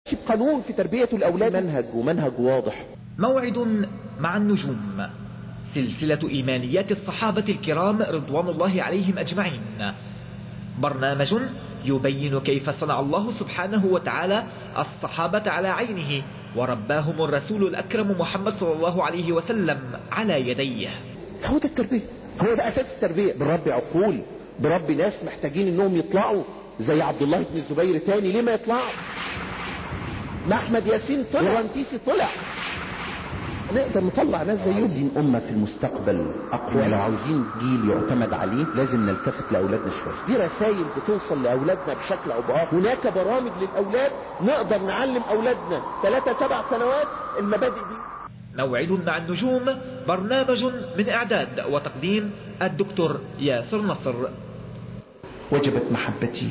قانون في تربية الأولاد منهج ومنهج واضح موعد مع النجوم سلسلة إيمانيات الصحابة الكرام رضوان الله عليهم أجمعين برنامج يبين كيف صنع الله سبحانه وتعالى الصحابة على عينه ورباهم الرسول الأكرم محمد صلى الله عليه وسلم على يديه هو ده التربية هو ده أساس التربية بربي عقول بربي ناس محتاجين انهم يطلعوا زي عبد الله بن الزبير تاني ليه ما يطلعوا ما احمد ياسين طلع ورنتيسي طلع نقدر نطلع ناس زيهم عايزين أمة في المستقبل أقوى لو عاوزين جيل يعتمد عليه لازم نلتفت لأولادنا شوية دي رسائل بتوصل لأولادنا بشكل أو بآخر هناك برامج للأولاد نقدر نعلم أولادنا ثلاثة سبع سنوات المبادئ دي موعد مع النجوم برنامج من إعداد وتقديم الدكتور ياسر نصر وجبت محبتي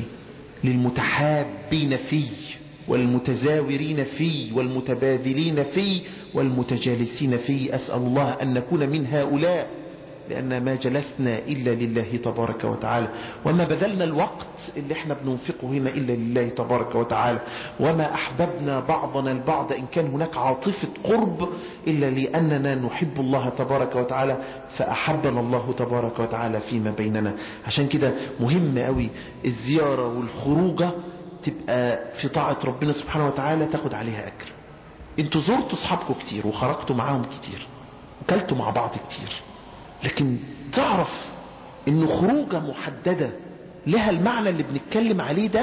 للمتحابين في والمتزاورين في والمتبادلين في والمتجالسين في أسأل الله أن نكون من هؤلاء لأن ما جلسنا إلا لله تبارك وتعالى وما بذلنا الوقت اللي احنا بننفقه هنا إلا لله تبارك وتعالى وما أحببنا بعضنا البعض إن كان هناك عاطفة قرب إلا لأننا نحب الله تبارك وتعالى فأحبنا الله تبارك وتعالى فيما بيننا عشان كده مهم قوي الزيارة والخروجة تبقى في طاعة ربنا سبحانه وتعالى تاخد عليها أجر انتوا زرتوا اصحابكم كتير وخرجتوا معاهم كتير وكلتوا مع بعض كتير لكن تعرف ان خروجة محددة لها المعنى اللي بنتكلم عليه ده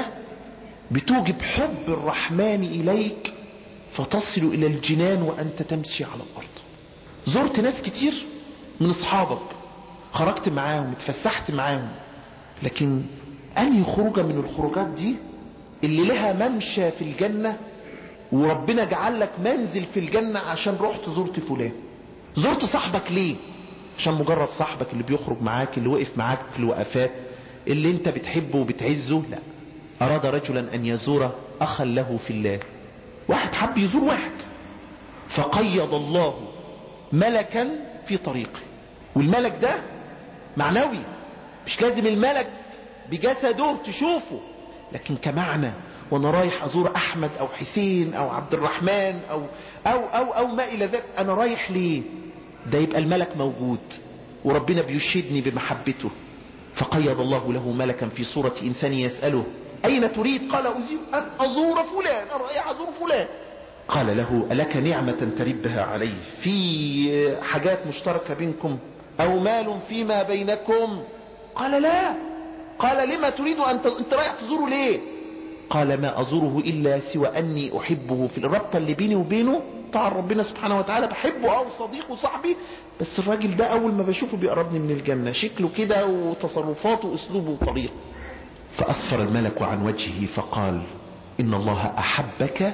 بتوجب حب الرحمن اليك فتصل الى الجنان وانت تمشي على الارض زرت ناس كتير من اصحابك خرجت معاهم اتفسحت معاهم لكن انهي خروجة من الخروجات دي اللي لها ممشى في الجنة وربنا جعل لك منزل في الجنة عشان رحت زرت فلان زرت صاحبك ليه عشان مجرد صاحبك اللي بيخرج معاك اللي وقف معاك في الوقفات اللي انت بتحبه وبتعزه لا اراد رجلا ان يزور اخا له في الله واحد حب يزور واحد فقيض الله ملكا في طريقه والملك ده معنوي مش لازم الملك بجسده تشوفه لكن كمعنى وانا رايح ازور احمد او حسين او عبد الرحمن او او او, أو ما الى ذلك انا رايح ليه ده يبقى الملك موجود وربنا بيشهدني بمحبته فقيض الله له ملكا في صورة انسان يسأله اين تريد قال اريد ان ازور فلان انا رايح ازور فلان قال له ألك نعمة تربها عليه في حاجات مشتركة بينكم أو مال فيما بينكم قال لا قال لما تريد أن ت... أنت رايح تزوره ليه قال ما أزوره إلا سوى أني أحبه في الربطة اللي بيني وبينه طبعا ربنا سبحانه وتعالى بحبه أو صديقه وصاحبي بس الراجل ده أول ما بشوفه بيقربني من الجنة شكله كده وتصرفاته وأسلوبه وطريقه فأصفر الملك عن وجهه فقال إن الله أحبك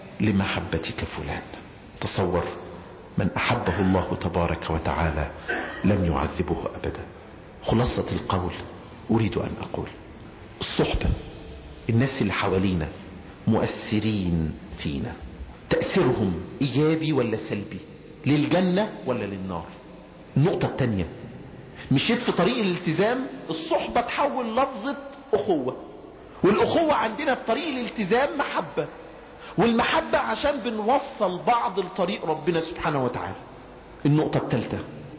لمحبتك فلان تصور من أحبه الله تبارك وتعالى لم يعذبه أبدا خلاصة القول أريد أن أقول الصحبة الناس اللي حوالينا مؤثرين فينا تأثيرهم إيجابي ولا سلبي للجنة ولا للنار النقطة التانية مشيت في طريق الالتزام الصحبة تحول لفظة أخوة والأخوة عندنا في طريق الالتزام محبة والمحبة عشان بنوصل بعض لطريق ربنا سبحانه وتعالى النقطة الثالثة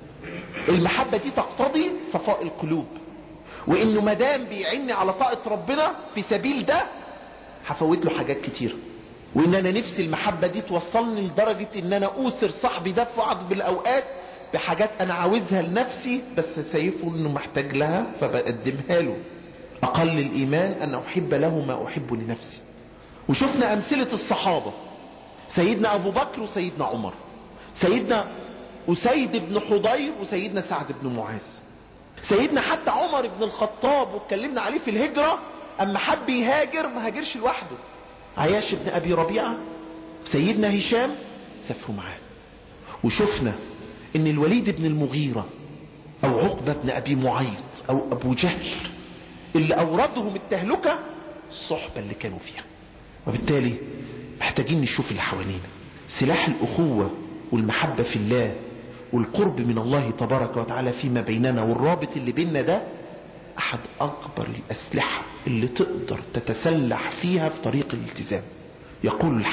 المحبة دي تقتضي صفاء القلوب وانه مدام بيعني على طاقة ربنا في سبيل ده هفوت له حاجات كتير وان انا نفسي المحبة دي توصلني لدرجة ان انا اوثر صاحبي ده في بعض بالاوقات بحاجات انا عاوزها لنفسي بس سيفه انه محتاج لها فبقدمها له اقل الايمان ان احب له ما احب لنفسي وشفنا امثلة الصحابة سيدنا ابو بكر وسيدنا عمر سيدنا اسيد بن حضير وسيدنا سعد بن معاذ سيدنا حتى عمر بن الخطاب واتكلمنا عليه في الهجرة اما حب يهاجر ما هاجرش لوحده عياش بن ابي ربيعة سيدنا هشام سافروا معاه وشفنا ان الوليد بن المغيرة او عقبة بن ابي معيط او ابو جهل اللي اوردهم التهلكة الصحبة اللي كانوا فيها وبالتالي محتاجين نشوف اللي حوالينا سلاح الاخوة والمحبة في الله والقرب من الله تبارك وتعالى فيما بيننا والرابط اللي بيننا ده احد اكبر الاسلحة اللي تقدر تتسلح فيها في طريق الالتزام يقول